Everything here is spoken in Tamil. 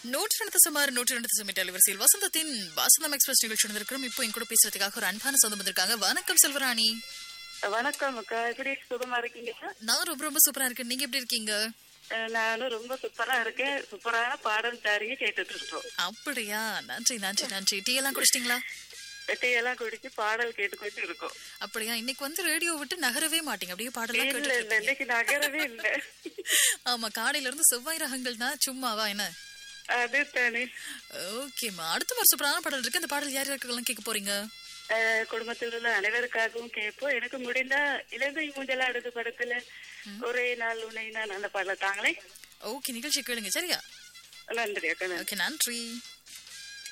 நூற்றி ரெண்டு சுமார் நூற்றி ரெண்டு சுமி அலைவரிசையில் வசந்தத்தின் வசந்தம் எக்ஸ்பிரஸ் நிகழ்ச்சி நடந்திருக்கிறோம் இப்போ என் கூட பேசுறதுக்காக ஒரு அன்பான சொந்தம் வந்திருக்காங்க வணக்கம் செல்வராணி வணக்கம் அக்கா எப்படி சுகமா இருக்கீங்க நான் ரொம்ப ரொம்ப சூப்பரா இருக்கேன் நீங்க எப்படி இருக்கீங்க அஹ் நானும் ரொம்ப சூப்பரா இருக்கேன் சூப்பரான பாடல் தாரியை கேட்டுட்டு இருக்கோம் அப்படியா நன்றி நன்றி நன்றி டீ எல்லாம் குடிச்சிட்டீங்களா வெட்டையெல்லாம் குடிச்சு பாடல் கேட்டுக்கொண்டு இருக்கோம் அப்படியா இன்னைக்கு வந்து ரேடியோ விட்டு நகரவே மாட்டீங்க அப்படியே பாடலாம் இல்ல கேட்டு இல்ல இன்னைக்கு நகரவே இல்ல ஆமா காலையில இருந்து செவ்வாய் ரகங்கள்னா சும்மாவா என்ன அது தானே ஓகேம்மா அடுத்த ஒரு சூப்பரான பாடல் இருக்கு அந்த பாடல் யார் யாருக்கெல்லாம் கேட்க போறீங்க அஹ் குடும்பத்தில் உள்ள அனைவருக்காகவும் கேட்போம் எனக்கு முடிந்தா இலங்கை மூஞ்சலா அடுத்த படத்துல ஒரே நாள் உன்னை நான் அந்த பாடல தாங்களே ஓகே நிகழ்ச்சி கேளுங்க சரியா நன்றி அக்கா நன்றி ஓகே நன்றி